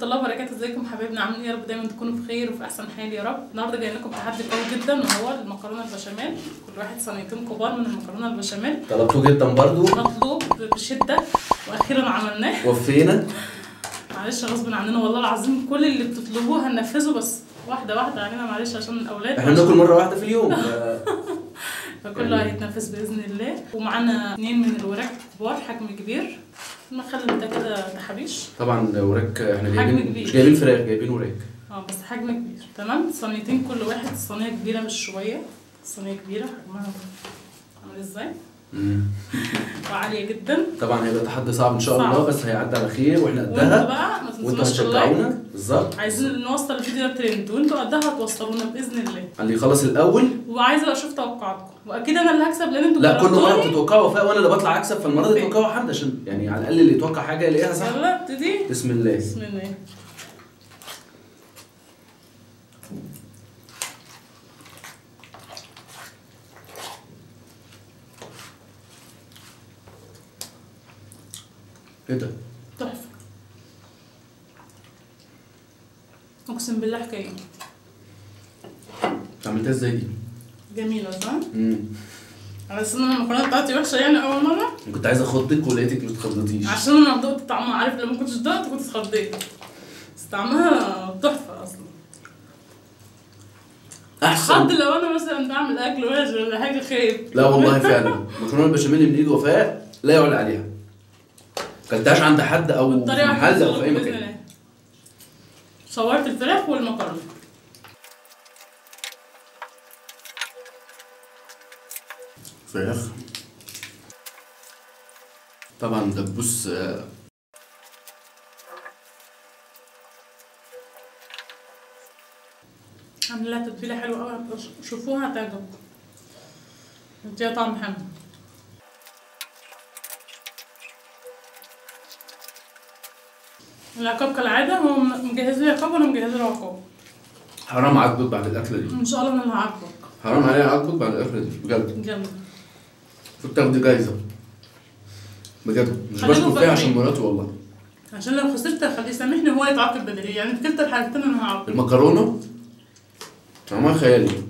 الله وبركاته ازيكم حبايبنا عاملين ايه يا رب دايما تكونوا بخير وفي احسن حال يا رب النهارده جاي لكم تحدي قوي جدا وهو المكرونه البشاميل كل واحد صينيتين كبار من المكرونه البشاميل طلبته جدا برضو مطلوب بشده واخيرا عملناه وفينا معلش غصب عننا والله العظيم كل اللي بتطلبوه هننفذه بس واحده واحده علينا معلش عشان الاولاد احنا بناكل مره واحده في اليوم فكله هيتنفذ باذن الله ومعانا اتنين من الوراك كبار حجم كبير نخلي ده كده تحابيش طبعا وراك احنا حجم جايبين كبير. مش جايبين فراخ جايبين وراك اه بس حجم كبير تمام صينيتين كل واحد صينيه كبيره مش شويه صينيه كبيره حجمها عامل ازاي وعاليه جدا طبعا هيبقى تحدي صعب ان شاء صعب. الله بس هيعدي على خير واحنا وانتوا قدها بقى ما وانتوا تنسوناش اللايك هتشجعونا بالظبط عايزين نوصل الفيديو ده ترند وانتوا قدها هتوصلونا باذن الله اللي يخلص الاول وعايزه اشوف توقعاتكم واكيد انا اللي هكسب لان انتوا لا كل مره جربتوني. بتتوقعوا وفاء وانا اللي بطلع اكسب فالمره دي وفاء. توقعوا حد عشان يعني على الاقل اللي يتوقع حاجه يلاقيها صح يلا ابتدي بسم الله بسم الله ايه ده؟ تحفه اقسم بالله حكايه انت عملتها ازاي دي؟ جميله صح؟ امم على اساس ان أنا المكرونه بتاعتي وحشه يعني اول مره كنت عايز اخضك ولقيتك ما تخضتيش عشان انا دقت طعمها عارف لما كنتش دقت كنت اتخضيت بس طعمها تحفه اصلا احسن حد لو انا مثلا بعمل اكل وحش ولا حاجه خايف لا والله فعلا مكرونه البشاميل من ايد وفاء لا يعلى عليها كلتهاش عند حد او في والطريقه محل او هتنزل في اي لكم بإذن مكان الله. صورت الفراخ والمكرونه فراخ طبعا دبوس آه، عامله لها تتبيله حلوه قوي شوفوها هتعجبكم اديها طعم حلو العقاب كالعاده هو مجهز لي عقاب وانا مجهزه له عقاب حرام عاجبك بعد الاكله دي ان شاء الله انا اللي هعاقبك حرام عليا عاجبك بعد الاكله دي بجد جامد كنت تاخدي جايزه بجد مش خلينا بشكر فيها عشان فاكرين. مراتي والله عشان لو خسرت اخليه يسامحني وهو يتعاقب بدري يعني في كلتا الحالتين انا هعاقب المكرونه طعمها خيالي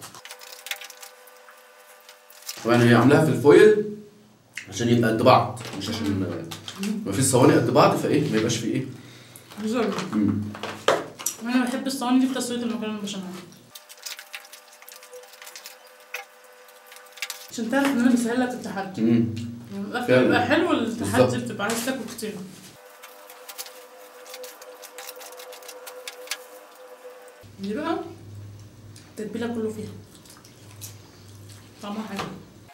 طبعا هي عاملاها في الفويل عشان يبقى قد بعض مش عشان ما فيش صواني قد بعض فايه ما يبقاش فيه ايه بزرگ مم. انا بحب الصواني دي في تسويه المكرونه البشاميل عشان تعرف ان انا بسهل لك التحدي مم. الاكل فعلا. بيبقى حلو التحدي بالظبط. بتبقى عايز تاكل كتير دي بقى التتبيله كله فيها طعمها حلو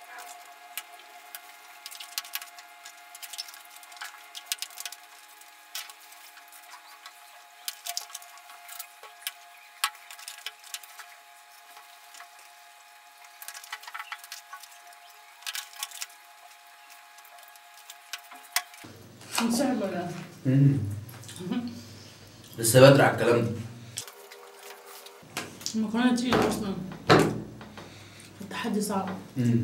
انسحب ولا لا؟ مم. لسه بدري على الكلام ده المكرونه تقيله اصلا التحدي صعب مم.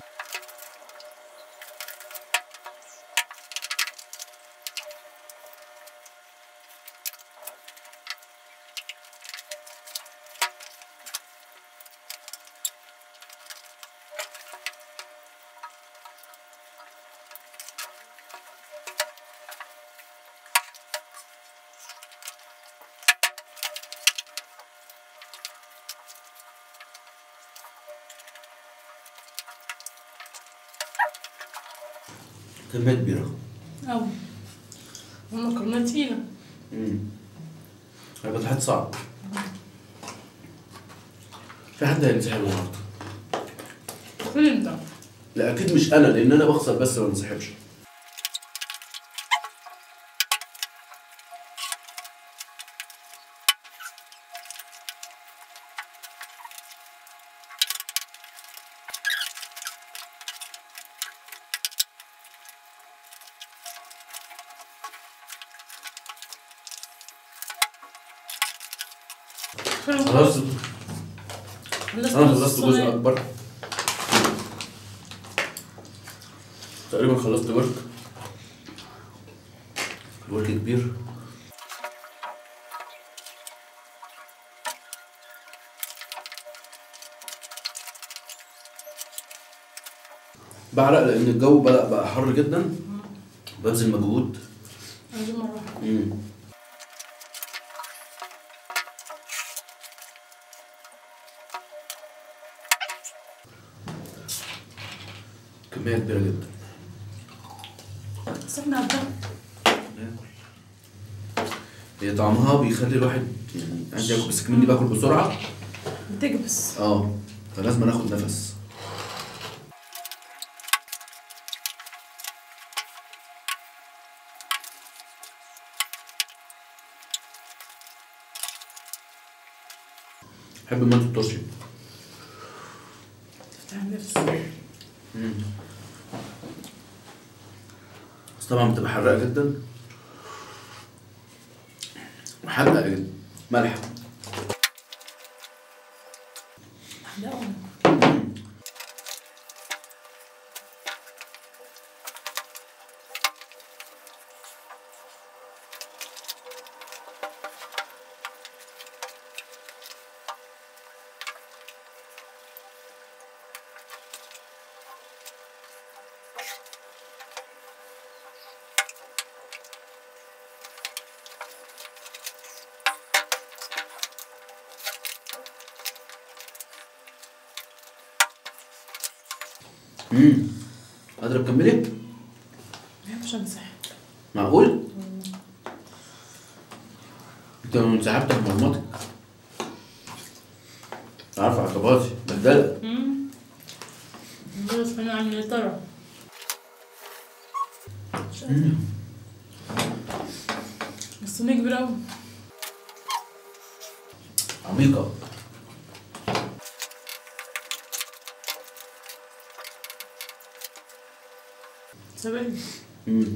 كمية كبيرة أوي والمكرونة تقيلة مم. هيبقى تحدي صعب في حد هينسحب النهارده فين انت؟ لا اكيد مش انا لان انا بخسر بس ما انسحبش خلاص خلصت انا نص خلصت جزء الصينية. اكبر تقريبا خلصت ورك الورك كبير بعرق لان الجو بدأ بقى حر جدا ببذل مجهود أنا دي مرة واحدة مم. كمية كبيرة جدا بس احنا عندنا هي طعمها بيخلي الواحد يعني عايز ياكل بس كمان دي باكل بسرعة بتكبس اه فلازم ناخد نفس بحب المانتو الترشي تفتح النفس بس طبعا بتبقى حراقة جدا وحرقة جدا ملح لا امم قادرة تكملي؟ ما بحبش امسح معقول؟ انت لما انسحبت من مرمطك عارف عقباتي بهدلة امم بس انا عامل ايه ترى مش قادرة. الصينية كبيرة أوي عميقة سبعين امم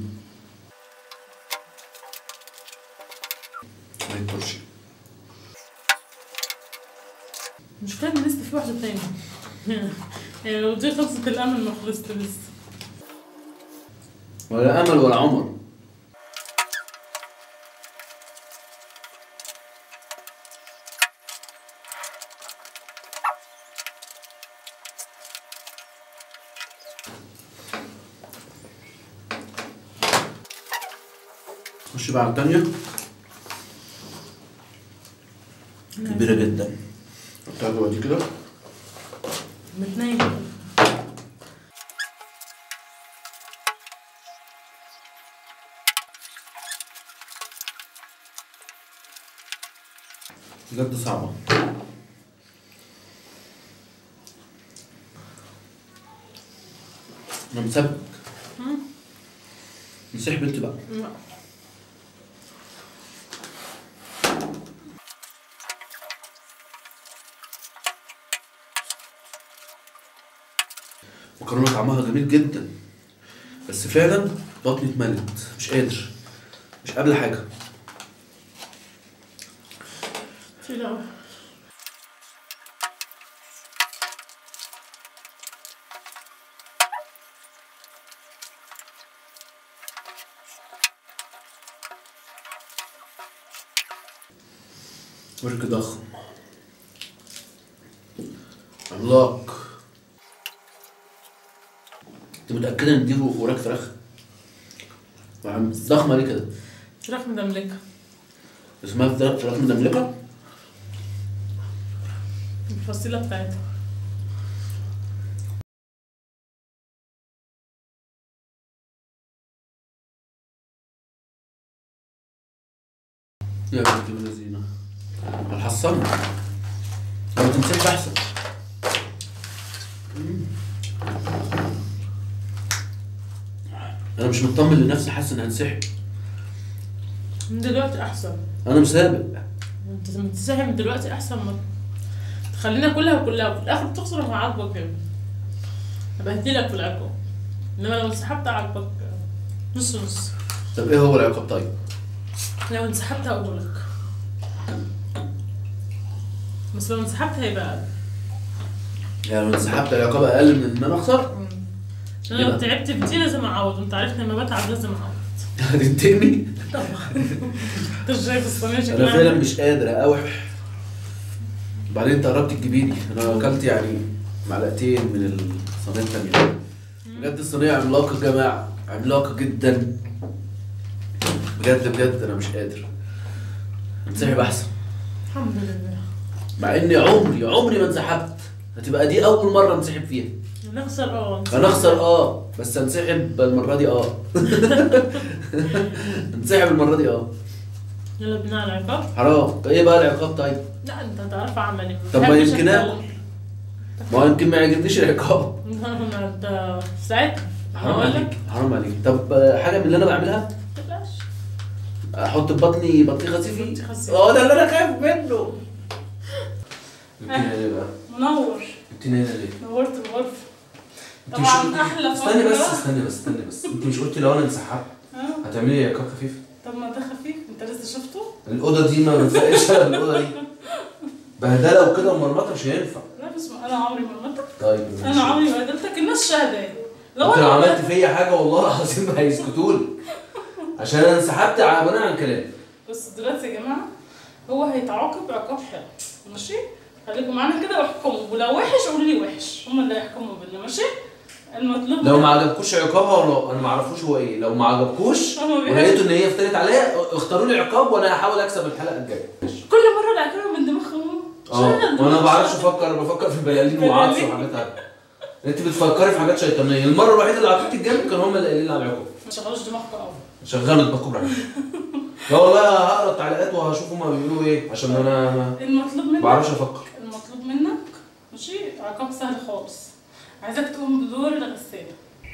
ما يكبرش مش كان لسه في واحدة تانية يعني لو دي خلصت الأمل ما خلصت لسه ولا امل ولا عمر خش بقى على التانية كبيرة جدا حطها جوه دي كده بتنيم بجد صعبة انا مسبك مسيح بنتي بقى لا مكرونة طعمها جميل جدا بس فعلا بطني اتملت مش قادر مش قابلة حاجة تقيلة أوي ورك ضخم عملاق انت متأكدة ان دي وراك فراخ؟ وعم- ضخمة ليه كده؟ فراخ مدملكة اسمها فراخ فراخ مدملكة؟ الفصيلة بتاعتها يا بنت اللذينة الحصان لو تمسكش احسن انا مش مطمن لنفسي حاسس ان هنسحب من دلوقتي أحسن انا مسابق انت لما تسحب من دلوقتي أحسن ما تخلينا كلها وكلها وفي الآخر تخسر مع عاجبك يعني أبهدلك في العقاب إنما لو انسحبت عاجبك نص نص طب ايه هو العقاب طيب؟ لو انسحبت هقولك بس لو انسحبت هيبقى أقل. يعني لو انسحبت العقاب اقل من ان انا اخسر عشان لو تعبت في دي لازم اعوض وانت عارف لما بتعب لازم اعوض هتنتقمي طبعا انت شايف الصينيه انا شكلها فعلا عامل؟ مش قادر اوح وبعدين انت قربت تجيبيني انا اكلت يعني معلقتين من الصينيه التانية بجد الصينيه عملاقه يا جماعه عملاقه جدا بجد بجد انا مش قادر انسحب احسن الحمد لله مع اني عمري عمري ما انسحبت هتبقى دي اول مره انسحب فيها نخسر اه هنخسر اه بس انسحب المره دي اه انسحب المره دي اه يلا بينا على العقاب حرام ايه بقى العقاب طيب لا انت هتعرف اعمل ايه طب ما بحبش يمكن أتكلم. آكل. ما هو يمكن ما يعجبنيش العقاب لا انت ساعتها حرام هقول عليك لك حرام عليك طب آه، حاجه من اللي انا بعملها بلاش احط في بطني بطيخه بطيخة سيفي سيفي. اه ده اللي انا خايف منه جبتيني ليه بقى؟ منور جبتيني هنا ليه؟ نورت الغرفة انت مش طبعا قلتي- احلى استني بس فترة. استني بس استني بس انت مش قلتي لو انا انسحبت اه هتعملي لي عقاب خفيف؟ طب ما ده خفيف انت لسه شفته؟ الاوضه دي ما بتفقش انا بالاوضه دي بهدله وكده ومرمطه مش هينفع لا بس انا عمري ما عملتك طيب انا عمري ما قدرتك الناس شاهدة لو انت لو انا عملت فيا حاجه والله العظيم ما هيسكتوا لك عشان انا انسحبت ع- بناء عن كلامي بس دلوقتي يا جماعة هو هيتعاقب عقاب حلو ماشي؟ خليكم معانا كده واحكموا ولو وحش قولوا لي وحش هم اللي هيحكموا بينا ماشي؟ المطلوب لو منك- ما عجبكوش عقابها ولا انا ما اعرفوش هو ايه لو ما عجبكوش هما بيحبوا- ولقيتوا ان هي افترت عليا اختاروا لي عقاب وانا هحاول اكسب الحلقه الجايه كل مرة العكرة من دماغهم اه شغل وانا ما دماغ. بعرفش افكر انا بفكر في بلالين وعطس بلالين. وحاجات هبل. انت بتفكري في حاجات شيطانيه المره الوحيده اللي عطيتك الجنب كانوا هم اللي قايلين لي على العقاب ما شغلوش دماغكم قوي شغلوا دماغكم براحتكم لا والله هقرا التعليقات وهشوف هما بيقولوا ايه عشان انا ما المطلوب منك بعرفش افكر المطلوب منك ماشي عقاب سهل خالص عايزك تقوم بدور الغسالة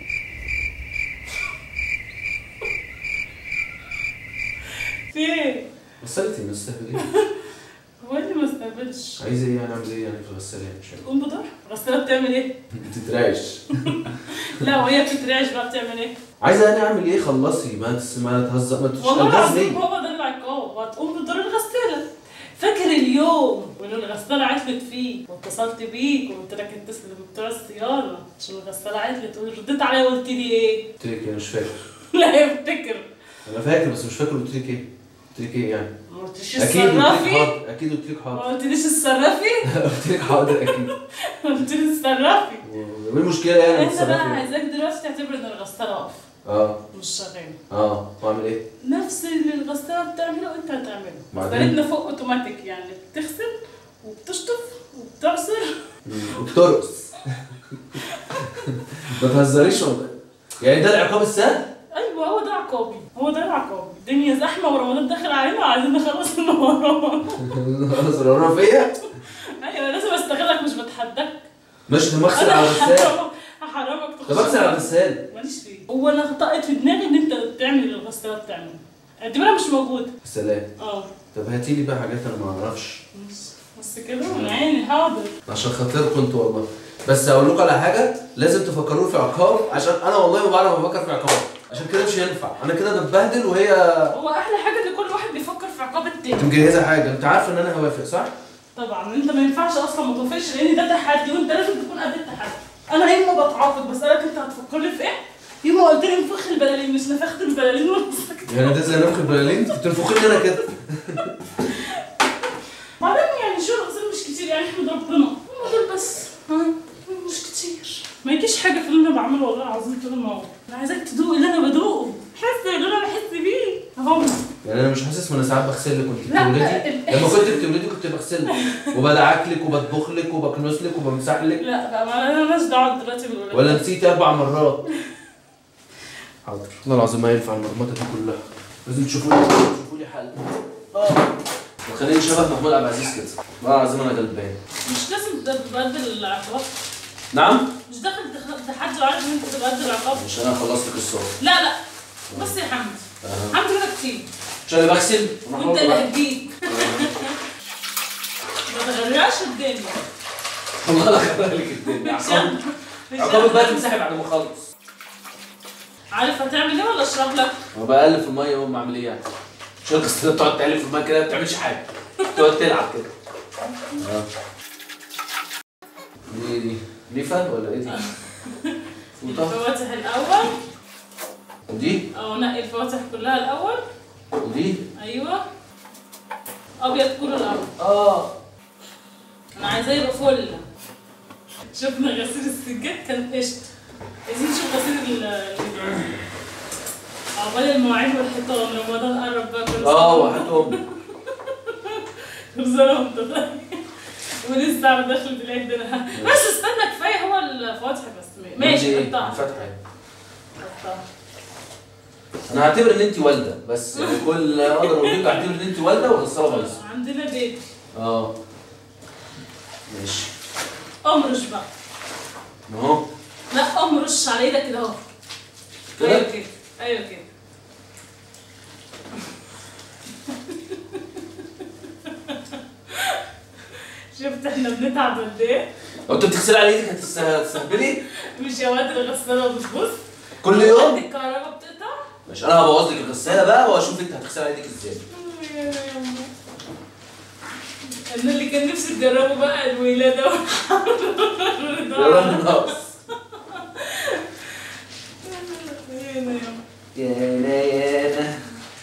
في ايه؟ وصلتي من ايه هو اللي ما استقبلش عايز ايه يعني اعمل ايه يعني في الغسالة مش فاهم قوم بدور الغسالة بتعمل ايه؟ بتترعش لا وهي بتترعش بقى بتعمل ايه؟ عايزه انا اعمل ايه خلصي ما تس... ما تهزق ما والله تشتغلش العظيم ليه هو ده العقاب وهتقوم بدور الغسالة فاكر اليوم واللي الغسالة عطلت فيه واتصلت بيك وقلت لك اتصل بتوع الصيانة عشان الغسالة عطلت ورديت عليا وقلت لي ايه؟ قلت لك ايه مش فاكر لا يفتكر انا فاكر بس مش فاكر قلت لك ايه قلت لك ايه يعني ما قلتليش اكيد قلت لك الصرافي حاضر اكيد قلت لك ما حاضر قلتليش الصرافي قلت لك حاضر اكيد قلت لي الصرافي وايه المشكله يعني انت بقى تتصرفي؟ عايزاك دلوقتي تعتبر ان الغسالة واقفة اه مش شغالة اه واعمل ايه نفس اللي الغسالة بتعمله انت هتعمله بعدين؟ غسالتنا فوق اوتوماتيك يعني بتغسل وبتشطف وبتعصر وبترقص ما تهزريش والله يعني ده العقاب السهل ايوه هو ده عقابي هو ده العقاب الدنيا زحمه ورمضان داخل علينا وعايزين نخلص المهرجان خلاص رورا فيا ايوه لازم استغلك مش بتحداك مش تمخسر انا على الغسال هحرمك هحرمك ده بكسر على الغسال ماليش فيه هو انا طقت في دماغي ان انت تعمل اللي الغساله بتعمله اعتبرها مش موجوده سلام اه طب هاتي لي بقى حاجات انا ما اعرفش بس بس كده من عيني حاضر عشان خاطركم انتوا والله بس اقول لكم على حاجه لازم تفكروا في عقاب عشان انا والله ما بعرف افكر في عقاب عشان كده مش هينفع انا كده بتبهدل وهي هو احلى حاجه ان كل واحد بيفكر في عقاب انت التاني مجهزه حاجه انت عارفه ان انا هوافق صح؟ طبعا انت ما ينفعش اصلا ما توافقش لان ده تحدي وانت لازم تكون قد التحدي انا يوم ما بتعاقب بسالك انت هتفكر لي في ايه يوم ما قلت لي انفخ البلالين مش نفخت البلالين ولا سكت يعني ده زي نفخ البلالين انت بتنفخيني انا كده بعدين يعني شو الغسيل مش كتير يعني احمد ربنا هم دول بس ها مش كتير ما يجيش حاجه في اللي انا بعمله والله العظيم طول النهار انا عايزاك تدوق اللي انا بدوقه حس اللي انا بحس بيه اهو يعني انا مش حاسس ما انا ساعات بغسل لك وانت لا، بتولدي ال- لما كنت بتولدي كنت بغسل لك وبدعك لك وبطبخ لك وبكنس لك وبمسح لك لا لا ما انا مالناش دعوه دلوقتي بالولاد ولا نسيتي اربع مرات حاضر والله العظيم ما ينفع المرمطه دي كلها لازم تشوفوا لي تشوفوا لي حل اه خليني شبه محمود عبد العزيز كده والله العظيم انا غلبان مش لازم تبدل العقاب نعم مش داخل تخ- تحدي وعارف ان انت تبدل العقاب مش انا خلصت لك الصور لا لا بص يا حمد أها. حمد كده كتير عشان انا بغسل وانت اللي هتجيب ما تغيرش الدنيا والله لا خلي لك الدنيا عقاب مش عقاب بقى أنا. تمسحي بعد ما اخلص عارف هتعمل ايه ولا اشرب لك؟ هو بقلب في الميه وهم اعمل ايه يعني مش القصه بتقعد تقلب في الميه كده ما بتعملش حاجه تقعد تلعب كده اه دي دي ليفه ولا ايه دي؟ فوطه الفواتح الاول ودي او نقي الفواتح كلها الاول ودي ايوه ابيض كله الاول اه انا عايزاه يبقى فل شفنا غسيل السجاد كان قشطه عايزين نشوف غسيل ال ال- عقبال المواعيد والحيطان رمضان قرب بقى كل اه وحياة امي كل سنة وانت طيب ولسه على دخلة العيد ده أنا- بس استنى كفاية هو الفواتح بس ماشي انت حطها فاتحه حطها. انا هعتبر ان انت والده بس يعني كل اللي اقدر اقول لك هعتبر ان انت والده والغساله بايظه عندنا بيت اه ماشي امرش بقى اهو لا امرش على ايدك كده اهو كده؟ ايوه كده ايوه كده شفت احنا بنتعب قد ايه؟ لو انت بتغسلي على ايدك هتس- هتستهبلي مش يا واد الغسالة بتبص كل يوم الكهرباء بتقطع ماشي انا هبوظ لك الغساله بقى واشوف انت هتغسلي على ايدك ازاي انا اللي كان نفسي تجربه بقى الولاده يا رب ناقص يا انا يا انا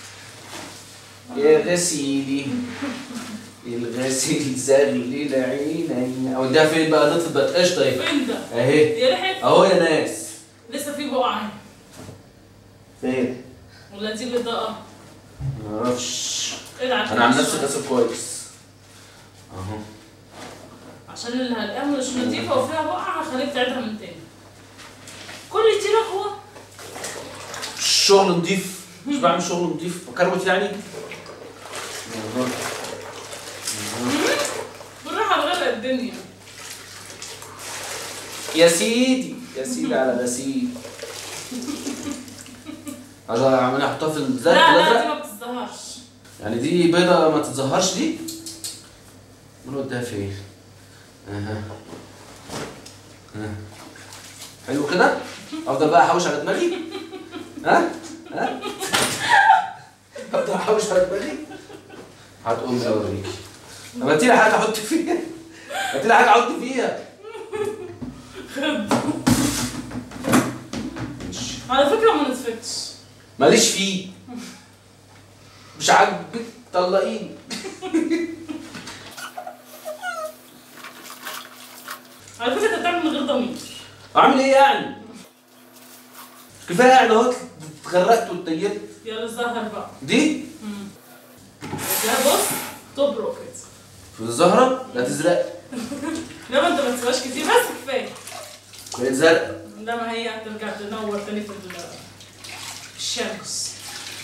يا غسيلي الغسيل زغلل عيني اوديها فين بقى نطفت بقت قشطه اهي فين ده؟ اهي يا ريحه اهو يا ناس لسه في بقعه فين ولا دي الاضاءه؟ معرفش ادعك انا عن نفسي غاسل كويس اهو عشان اللي هلاقيها مش نظيفه وفيها بقعه هخليك تعيدها من تاني كل تيرة هو الشغل نضيف مش بعمل شغل نضيف وكروت يعني أهو. بالراحه غرق الدنيا يا سيدي يا سيدي على غسيل عشان اعملها احطها في الزرق لا لا دي الازرق ما بتظهرش يعني دي بيضة ما تتظهرش دي من وديها فين اها ها. حلو كده افضل بقى احوش على دماغي ها ها افضل احوش على دماغي هتقوم بقى اوريكي طب هاتي لي حاجه احط فيها هاتي لي حاجه احط فيها ماشي على فكره ما نطفتش ماليش فيه مش عاجبك طلقيني على فكره انت بتعمل من غير ضمير اعمل ايه يعني كفايه يعني اهو اتغرقت واتنيت يلا ظهر بقى دي ده بص تبرق كده في الزهره لا تزرق لا ما انت ما تسيبهاش كتير بس كفايه بقت زرقاء لا ما هي هترجع تنور تاني في ال- في الشمس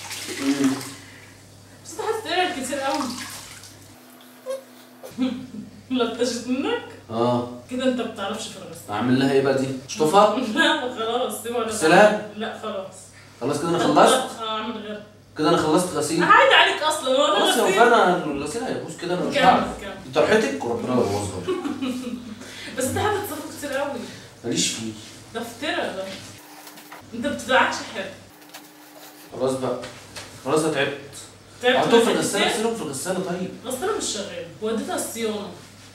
بس انت هتتقرا كتير قوي لطشت منك اه كده انت ما بتعرفش في الغسالة اعمل لها ايه بقى دي اشطفها لا خلاص سيبها ولا سلام. لا خلاص خلاص كده انا خلصت اه اعمل غير كده انا خلصت غسيل عادي عليك اصلا هو ده خلاص يا غسيل. وفاء انا الغسيل هيبوظ كده انا مش كمل هعرف كمل دي طرحتك وربنا يبوظها بس انت هتتصرف كتير قوي ماليش فيه ده افترا ده انت ما بتدعكش حاجه خلاص بقى خلاص انا تعبت تعبت حطهم في من الغساله الحتتين؟ سيبهم في الغساله طيب غسالة مش شغالة وديتها الصيانة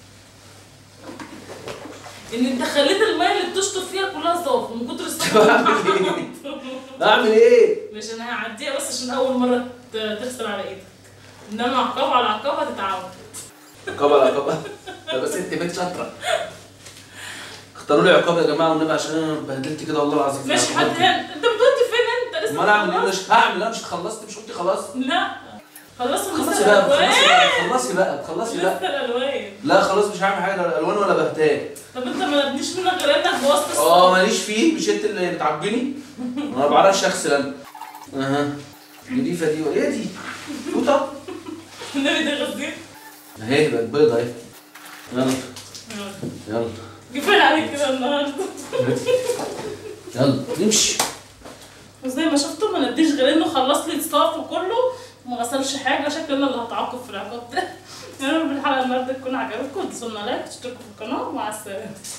ان انت خليت المية اللي بتشطف فيها كلها صافي من كتر الصفا اعمل ايه مش انا هعديها بس عشان اول مرة ت- تغسل على ايدك انما عقاب على عقاب هتتعود عقاب على عقاب لا بس انت بنت شاطره اختاروا لي عقاب يا جماعه والنبي عشان انا اتبهدلت كده والله العظيم في ماشي العقاب حد دي. هنا انت بتودي فين انت لسه امال اعمل ايه خلصت؟ مش هعمل لا مش خلصت مش قلتي خلاص لا خلصت خلصي لسه بقى الالوان خلصي بقى خلصي بقى لسه الالوان لا خلاص مش هعمل حاجه لا الوان ولا بهتان طب انت ما نبنيش منك غير انك بوظت الصف. اه ماليش فيه مش انت اللي بتعجني انا ما بعرفش اغسل انا اها نضيفه دي ايه دي توته النبي ده غسيل اهي بقت بيضه اهي يلا يلا كفايه عليك كده النهارده يلا نمشي وزي ما شفتوا ما نديش غير انه خلص لي الصف كله وما غسلش حاجه شكل انا اللي هتعاقب في العقاب ده يا رب الحلقه النهارده تكون عجبتكم تدوسوا لايك تشتركوا في القناه ومع السلامه